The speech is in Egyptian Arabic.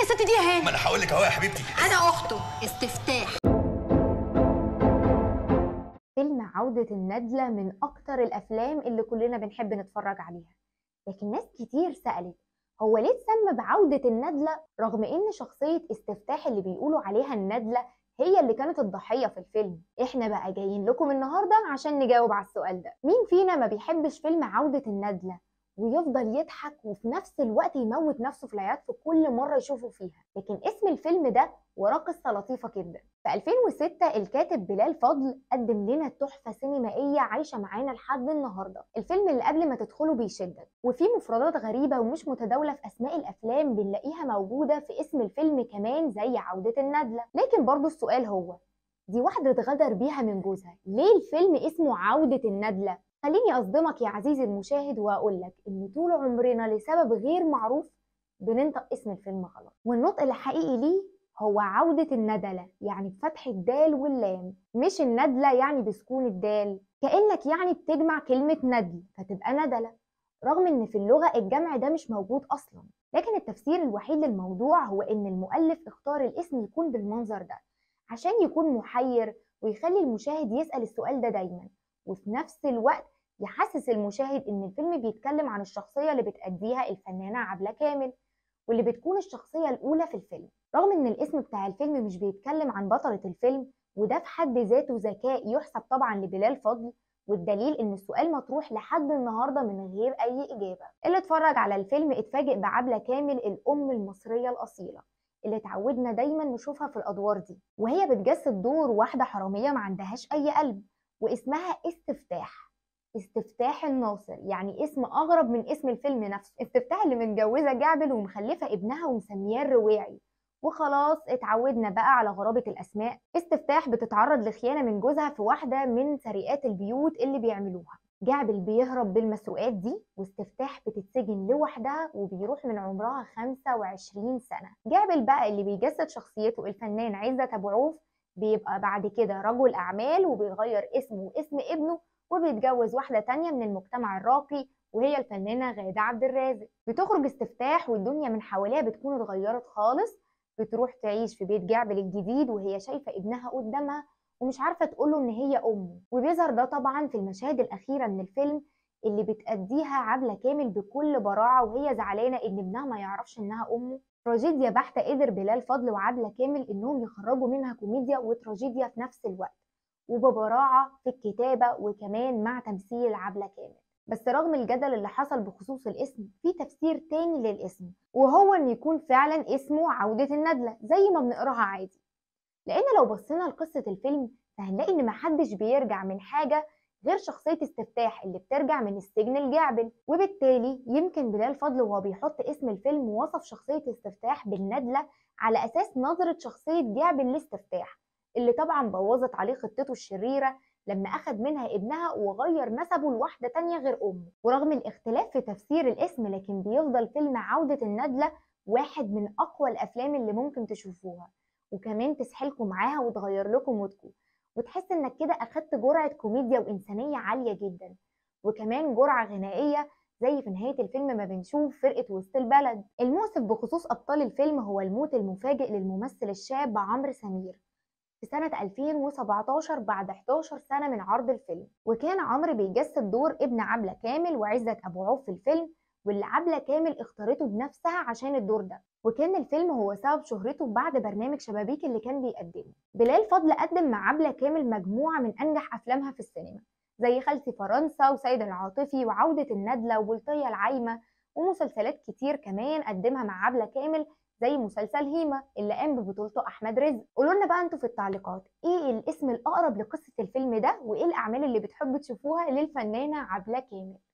الست دي اهي ما انا هقول لك اهو يا حبيبتي انا اخته استفتاح فيلم عودة الندلة من أكتر الأفلام اللي كلنا بنحب نتفرج عليها لكن ناس كتير سألت هو ليه اتسمى بعودة الندلة رغم إن شخصية استفتاح اللي بيقولوا عليها الندلة هي اللي كانت الضحية في الفيلم احنا بقى جايين لكم النهاردة عشان نجاوب على السؤال ده مين فينا ما بيحبش فيلم عودة الندلة ويفضل يضحك وفي نفس الوقت يموت نفسه في العياط في كل مرة يشوفه فيها لكن اسم الفيلم ده وراه قصة لطيفة جدا في 2006 الكاتب بلال فضل قدم لنا تحفة سينمائية عايشة معانا لحد النهاردة الفيلم اللي قبل ما تدخله بيشدك وفيه مفردات غريبة ومش متداولة في أسماء الأفلام بنلاقيها موجودة في اسم الفيلم كمان زي عودة الندلة لكن برضو السؤال هو دي واحدة اتغدر بيها من جوزها ليه الفيلم اسمه عودة الندلة خليني أصدمك يا عزيزي المشاهد وأقول لك إن طول عمرنا لسبب غير معروف بننطق اسم الفيلم غلط والنطق الحقيقي ليه هو عودة الندلة يعني بفتح الدال واللام مش الندلة يعني بسكون الدال كأنك يعني بتجمع كلمة ندل فتبقى ندلة رغم ان في اللغة الجمع ده مش موجود اصلا لكن التفسير الوحيد للموضوع هو ان المؤلف اختار الاسم يكون بالمنظر ده عشان يكون محير ويخلي المشاهد يسأل السؤال ده دايما وفي نفس الوقت يحسس المشاهد ان الفيلم بيتكلم عن الشخصية اللي بتأديها الفنانة عبلة كامل واللي بتكون الشخصية الأولى في الفيلم رغم إن الاسم بتاع الفيلم مش بيتكلم عن بطلة الفيلم وده في حد ذاته ذكاء يحسب طبعا لبلال فضل والدليل إن السؤال مطروح لحد النهاردة من غير أي إجابة اللي اتفرج على الفيلم اتفاجئ بعبلة كامل الأم المصرية الأصيلة اللي اتعودنا دايما نشوفها في الأدوار دي وهي بتجسد دور واحدة حرامية ما عندهاش أي قلب واسمها استفتاح استفتاح الناصر يعني اسم اغرب من اسم الفيلم نفسه استفتاح اللي متجوزه جعبل ومخلفه ابنها ومسمياه الرواعي وخلاص اتعودنا بقى على غرابة الأسماء استفتاح بتتعرض لخيانة من جوزها في واحدة من سرقات البيوت اللي بيعملوها جعبل بيهرب بالمسروقات دي واستفتاح بتتسجن لوحدها وبيروح من عمرها 25 سنة جعبل بقى اللي بيجسد شخصيته الفنان عزت أبو عوف بيبقى بعد كده رجل أعمال وبيغير اسمه واسم ابنه وبيتجوز واحدة تانية من المجتمع الراقي وهي الفنانة غادة عبد الرازق بتخرج استفتاح والدنيا من حواليها بتكون اتغيرت خالص بتروح تعيش في بيت جعبل الجديد وهي شايفة ابنها قدامها ومش عارفة تقوله إن هي أمه وبيظهر ده طبعا في المشاهد الأخيرة من الفيلم اللي بتأديها عبلة كامل بكل براعة وهي زعلانة إن ابنها ما يعرفش إنها أمه تراجيديا بحتة قدر بلال فضل وعبلة كامل إنهم يخرجوا منها كوميديا وتراجيديا في نفس الوقت وببراعة في الكتابة وكمان مع تمثيل عبلة كامل بس رغم الجدل اللي حصل بخصوص الاسم في تفسير تاني للاسم وهو ان يكون فعلا اسمه عودة الندلة زي ما بنقراها عادي لان لو بصينا لقصة الفيلم فهنلاقي ان محدش بيرجع من حاجة غير شخصية استفتاح اللي بترجع من السجن الجعبل وبالتالي يمكن بلال فضل وهو بيحط اسم الفيلم وصف شخصية استفتاح بالندلة على أساس نظرة شخصية جعبل لاستفتاح اللي طبعا بوظت عليه خطته الشريرة لما أخد منها ابنها وغير نسبه لواحدة تانية غير أمه ورغم الاختلاف في تفسير الاسم لكن بيفضل فيلم عودة الندلة واحد من أقوى الأفلام اللي ممكن تشوفوها وكمان تسحلكم معاها وتغير لكم مودكم وتحس انك كده أخدت جرعة كوميديا وإنسانية عالية جدا وكمان جرعة غنائية زي في نهاية الفيلم ما بنشوف فرقة وسط البلد المؤسف بخصوص أبطال الفيلم هو الموت المفاجئ للممثل الشاب عمرو سمير في سنة 2017 بعد 11 سنة من عرض الفيلم وكان عمرو بيجسد دور ابن عبلة كامل وعزت أبو عوف في الفيلم واللي عبلة كامل اختارته بنفسها عشان الدور ده وكان الفيلم هو سبب شهرته بعد برنامج شبابيك اللي كان بيقدمه بلال فضل قدم مع عبلة كامل مجموعة من أنجح أفلامها في السينما زي خالتي فرنسا وسيد العاطفي وعودة الندلة وبلطية العايمة ومسلسلات كتير كمان قدمها مع عبلة كامل زي مسلسل هيما اللي قام ببطولته احمد رزق قولوا لنا بقى انتوا في التعليقات ايه الاسم الاقرب لقصه الفيلم ده وايه الاعمال اللي بتحبوا تشوفوها للفنانه عبله كامل